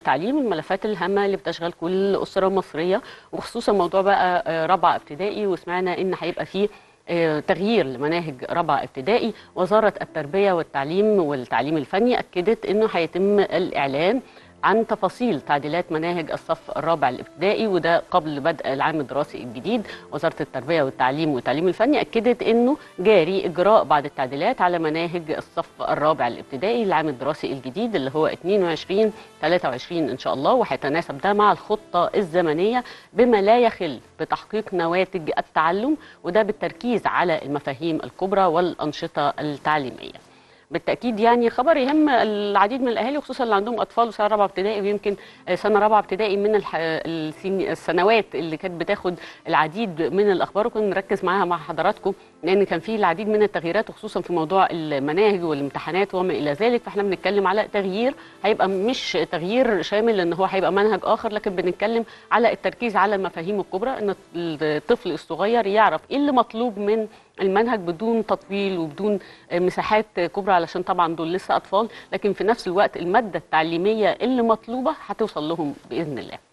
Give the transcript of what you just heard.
التعليم الملفات الهامه اللي بتشغل كل اسره مصريه وخصوصا موضوع بقى آه، رابعه ابتدائي وسمعنا ان هيبقى فيه آه، تغيير لمناهج رابعه ابتدائي وزاره التربيه والتعليم والتعليم الفني اكدت انه هيتم الاعلان عن تفاصيل تعديلات مناهج الصف الرابع الابتدائي وده قبل بدء العام الدراسي الجديد وزاره التربيه والتعليم والتعليم الفني اكدت انه جاري اجراء بعض التعديلات على مناهج الصف الرابع الابتدائي للعام الدراسي الجديد اللي هو 22 23 ان شاء الله وهيتناسب ده مع الخطه الزمنيه بما لا يخل بتحقيق نواتج التعلم وده بالتركيز على المفاهيم الكبرى والانشطه التعليميه بالتاكيد يعني خبر يهم العديد من الاهالي وخصوصا اللي عندهم اطفال سنه رابعه ابتدائي ويمكن سنه رابعه ابتدائي من الح... السن... السنوات اللي كانت بتاخد العديد من الاخبار وكنا نركز معاها مع حضراتكم لان كان في العديد من التغييرات وخصوصا في موضوع المناهج والامتحانات وما الى ذلك فاحنا بنتكلم على تغيير هيبقى مش تغيير شامل ان هو هيبقى منهج اخر لكن بنتكلم على التركيز على المفاهيم الكبرى ان الطفل الصغير يعرف ايه اللي مطلوب من المنهج بدون تطويل وبدون مساحات كبرى علشان طبعا دول لسه اطفال لكن في نفس الوقت الماده التعليميه اللي مطلوبه هتوصل لهم باذن الله